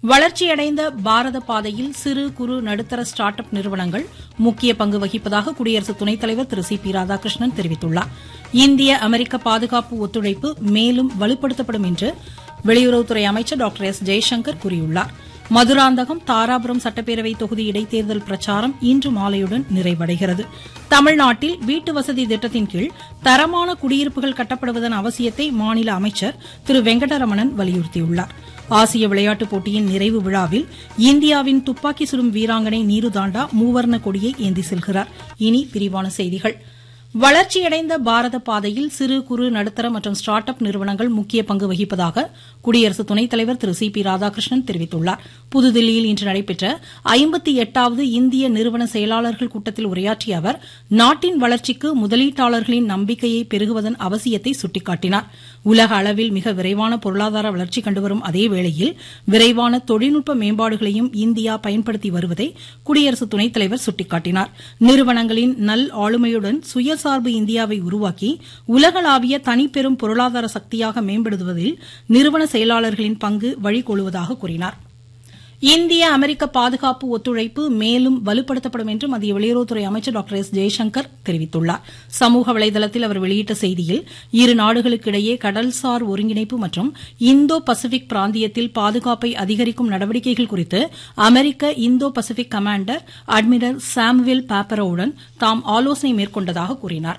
வளர்ச்சியடைந்த பாரத பாதையில் சிறு குறு நடுத்தர ஸ்டார்ட் அப் நிறுவனங்கள் முக்கிய பங்கு வகிப்பதாக குடியரசு துணைத் தலைவர் திரு சி பி ராதாகிருஷ்ணன் தெரிவித்துள்ளார் இந்திய அமெரிக்க பாதுகாப்பு ஒத்துழைப்பு மேலும் வலுப்படுத்தப்படும் என்று வெளியுறவுத்துறை அமைச்சர் டாக்டர் எஸ் ஜெய்சங்கர் கூறியுள்ளார் மதுராந்தகம் தாராபுரம் சட்டப்பேரவை தொகுதி இடைத்தேர்தல் பிரச்சாரம் இன்று மாலையுடன் நிறைவடைகிறது தமிழ்நாட்டில் வீட்டு வசதி திட்டத்தின் கீழ் தரமான குடியிருப்புகள் கட்டப்படுவதன் அவசியத்தை மாநில அமைச்சர் திரு வெங்கடரமணன் வலியுறுத்தியுள்ளார் ஆசிய விளையாட்டுப் போட்டியின் நிறைவு விழாவில் இந்தியாவின் துப்பாக்கி சுடும் வீராங்கனை நீரு தாண்டா மூவர்ண கொடியை ஏந்தி செல்கிறார் இனி விரிவான செய்திகள் வளர்ச்சியடைந்த பாரத பாதையில் சிறு குறு நடுத்தர மற்றும் ஸ்டார்ட் அப் நிறுவனங்கள் முக்கிய பங்கு வகிப்பதாக குடியரசு துணைத் தலைவர் திரு சி பி ராதாகிருஷ்ணன் தெரிவித்துள்ளார் புதுதில்லியில் இன்று நடைபெற்ற ஐம்பத்தி எட்டாவது இந்திய நிறுவன செயலாளர்கள் கூட்டத்தில் உரையாற்றிய அவர் நாட்டின் வளர்ச்சிக்கு முதலீட்டாளர்களின் நம்பிக்கையை பெருகுவதன் அவசியத்தை சுட்டிக்காட்டினார் உலக அளவில் மிக விரைவான பொருளாதார வளர்ச்சி கண்டுவரும் அதேவேளையில் விரைவான தொழில்நுட்ப மேம்பாடுகளையும் இந்தியா பயன்படுத்தி வருவதை குடியரசு துணைத் தலைவர் சுட்டிக்காட்டினார் நிறுவனங்களின் நல் ஆளுமையுடன் சுயசார்பு இந்தியாவை உருவாக்கி உலகளாவிய தனிப்பெரும் பொருளாதார சக்தியாக மேம்படுத்துவதில் நிறுவன செயலாளர்களின் பங்கு வழிகோலுவதாக கூறினார் இந்திய அமெரிக்க பாதுகாப்பு ஒத்துழைப்பு மேலும் வலுப்படுத்தப்படும் என்று மத்திய வெளியுறவுத்துறை அமைச்சர் டாக்டர் எஸ் ஜெய்சங்கர் தெரிவித்துள்ளார் சமூக வலைதளத்தில் அவர் வெளியிட்ட செய்தியில் இரு நாடுகளுக்கிடையே கடல்சார் ஒருங்கிணைப்பு மற்றும் இந்தோ பசிபிக் பிராந்தியத்தில் பாதுகாப்பை அதிகரிக்கும் நடவடிக்கைகள் குறித்து அமெரிக்க Indo Pacific commander admiral Samuel பாப்பரோவுடன் தாம் ஆலோசனை மேற்கொண்டதாக கூறினார்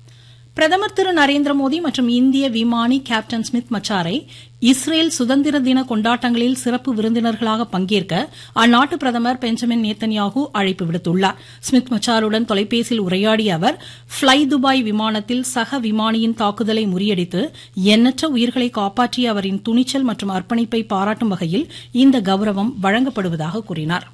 பிரதமர் திரு நரேந்திர மோடி மற்றும் இந்திய விமானி கேப்டன் ஸ்மித் மச்சாரை இஸ்ரேல் சுதந்திர தின கொண்டாட்டங்களில் சிறப்பு விருந்தினர்களாக பங்கேற்க அந்நாட்டு பிரதமர் பெஞ்சமின் நேத்தன்யாகு அழைப்பு விடுத்துள்ளார் ஸ்மித் மச்சாருடன் தொலைபேசியில் உரையாடிய அவர் ஃபிளை துபாய் விமானத்தில் சக விமானியின் தாக்குதலை முறியடித்து எண்ணற்ற உயிர்களை காப்பாற்றிய அவரின் துணிச்சல் மற்றும் அர்ப்பணிப்பை பாராட்டும் வகையில் இந்த கௌரவம் வழங்கப்படுவதாக கூறினார்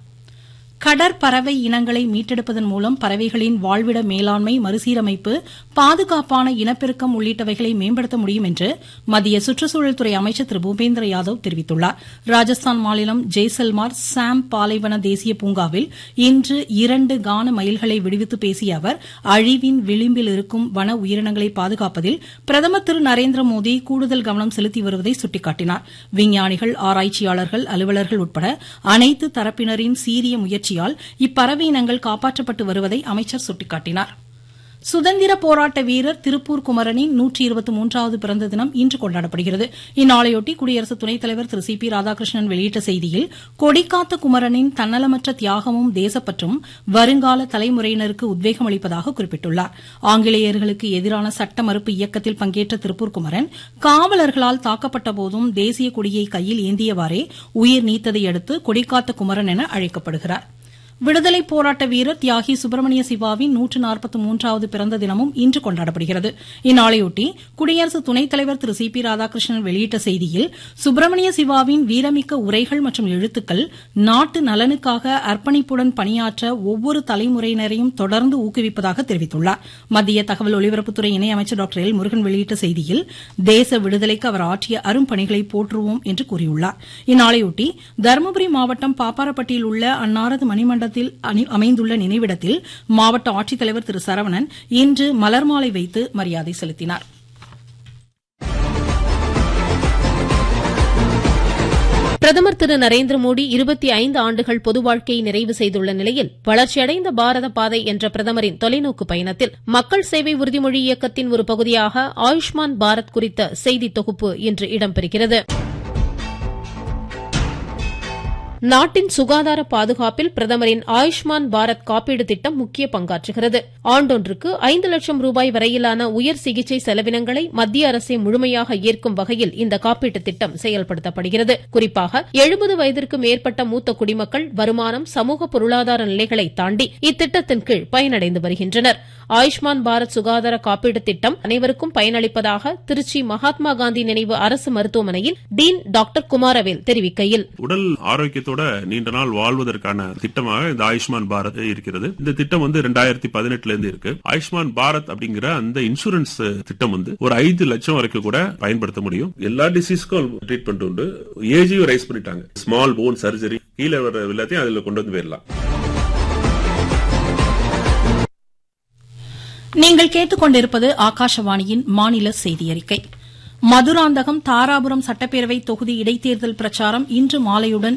கடற்பறவை இனங்களை மீட்டெடுப்பதன் மூலம் பறவைகளின் வாழ்விட மேலாண்மை மறுசீரமைப்பு பாதுகாப்பான இனப்பெருக்கம் உள்ளிட்டவைகளை மேம்படுத்த முடியும் என்று மத்திய சுற்றுச்சூழல் துறை அமைச்சர் திரு பூபேந்திர யாதவ் தெரிவித்துள்ளார் ராஜஸ்தான் மாநிலம் ஜெய்சல்மார் சாம் பாலைவன தேசிய பூங்காவில் இன்று இரண்டு கான மயில்களை விடுவித்து பேசிய அவர் அழிவின் விளிம்பில் இருக்கும் வன உயிரினங்களை பாதுகாப்பதில் பிரதமர் திரு நரேந்திர மோடி கூடுதல் கவனம் செலுத்தி வருவதை சுட்டிக்காட்டினார் விஞ்ஞானிகள் ஆராய்ச்சியாளர்கள் அலுவலர்கள் உட்பட அனைத்து தரப்பினரின் சீரிய முயற்சி முயற்சியால் இப்பறவை இனங்கள் காப்பாற்றப்பட்டு வருவதை அமைச்சர் சுட்டிக்காட்டினார் சுதந்திர போராட்ட வீரர் திருப்பூர் குமரனின் நூற்றி இருபத்தி மூன்றாவது பிறந்த தினம் இன்று கொண்டாடப்படுகிறது இந்நாளையொட்டி குடியரசு துணைத் தலைவர் திரு சி பி ராதாகிருஷ்ணன் வெளியிட்ட செய்தியில் கொடிக்காத்த குமரனின் தன்னலமற்ற தியாகமும் தேசப்பற்றும் வருங்கால தலைமுறையினருக்கு உத்வேகம் அளிப்பதாக குறிப்பிட்டுள்ளார் ஆங்கிலேயர்களுக்கு எதிரான சட்ட மறுப்பு இயக்கத்தில் பங்கேற்ற திருப்பூர் குமரன் காவலர்களால் தாக்கப்பட்ட போதும் தேசிய கொடியை கையில் ஏந்தியவாறே உயிர் நீத்ததை அடுத்து கொடிக்காத்த குமரன் என அழைக்கப்படுகிறார் விடுதலை போராட்ட வீரர் தியாகி சுப்பிரமணிய சிவாவின் நூற்று நாற்பத்தி மூன்றாவது பிறந்த தினமும் இன்று கொண்டாடப்படுகிறது இந்நாளையொட்டி குடியரசு துணைத் தலைவர் திரு சி பி ராதாகிருஷ்ணன் வெளியிட்ட செய்தியில் சுப்பிரமணிய சிவாவின் வீரமிக்க உரைகள் மற்றும் எழுத்துக்கள் நாட்டு நலனுக்காக அர்ப்பணிப்புடன் பணியாற்ற ஒவ்வொரு தலைமுறையினரையும் தொடர்ந்து ஊக்குவிப்பதாக தெரிவித்துள்ளார் மத்திய தகவல் ஒலிபரப்புத்துறை இணையமைச்சர் டாக்டர் எல் முருகன் வெளியிட்ட செய்தியில் தேச விடுதலைக்கு அவர் ஆற்றிய அரும்பணிகளை போற்றுவோம் என்று கூறியுள்ளார் இந்நாளையொட்டி தருமபுரி மாவட்டம் பாப்பாரப்பட்டியில் உள்ள அன்னாரது மணிமண்டல மாவட்டத்தில் அமைந்துள்ள நினைவிடத்தில் மாவட்ட ஆட்சித்தலைவர் திரு சரவணன் இன்று மலர்மாலை வைத்து மரியாதை செலுத்தினார் பிரதமர் திரு நரேந்திர மோடி இருபத்தி ஐந்து ஆண்டுகள் பொது வாழ்க்கையை நிறைவு செய்துள்ள நிலையில் வளர்ச்சியடைந்த பாரத பாதை என்ற பிரதமரின் தொலைநோக்கு பயணத்தில் மக்கள் சேவை உறுதிமொழி இயக்கத்தின் ஒரு பகுதியாக ஆயுஷ்மான் பாரத் குறித்த செய்தி தொகுப்பு இன்று இடம்பெறுகிறது நாட்டின் சுகாதார பாதுகாப்பில் பிரதமரின் ஆயுஷ்மான் பாரத் காப்பீடு திட்டம் முக்கிய பங்காற்றுகிறது ஆண்டொன்றுக்கு ஐந்து லட்சம் ரூபாய் வரையிலான உயர் சிகிச்சை செலவினங்களை மத்திய அரசே முழுமையாக ஏற்கும் வகையில் இந்த காப்பீட்டு திட்டம் செயல்படுத்தப்படுகிறது குறிப்பாக எழுபது வயதிற்கு மேற்பட்ட மூத்த குடிமக்கள் வருமானம் சமூக பொருளாதார நிலைகளை தாண்டி இத்திட்டத்தின் கீழ் பயனடைந்து வருகின்றனர் ஆயுஷ்மான் பாரத் சுகாதார காப்பீடு திட்டம் அனைவருக்கும் பயனளிப்பதாக திருச்சி மகாத்மா காந்தி நினைவு அரசு மருத்துவமனையில் டீன் டாக்டர் குமாரவேல் தெரிவிக்கையில் உடல் ஆரோக்கியத்தோட நீண்ட நாள் வாழ்வதற்கான திட்டமாக இந்த ஆயுஷ்மான் பாரத் இருக்கிறது இந்த திட்டம் வந்து ரெண்டாயிரத்தி பதினெட்டுல இருந்து இருக்கு ஆயுஷ்மான் பாரத் அப்படிங்கிற அந்த இன்சூரன்ஸ் திட்டம் வந்து ஒரு ஐந்து லட்சம் வரைக்கும் கூட பயன்படுத்த முடியும் எல்லா டிசீஸ்க்கும் ட்ரீட்மெண்ட் உண்டு ஏஜையும் ரைஸ் பண்ணிட்டாங்க ஸ்மால் போன் சர்ஜரி கீழே வர எல்லாத்தையும் அதுல கொண்டு வந்து போயிடலாம் நீங்கள் கேட்டுக்கொண்டிருப்பது ஆகாஷவாணியின் மாநில செய்தி அறிக்கை மதுராந்தகம் தாராபுரம் சட்டப்பேரவை தொகுதி இடைத்தேர்தல் பிரச்சாரம் இன்று மாலையுடன்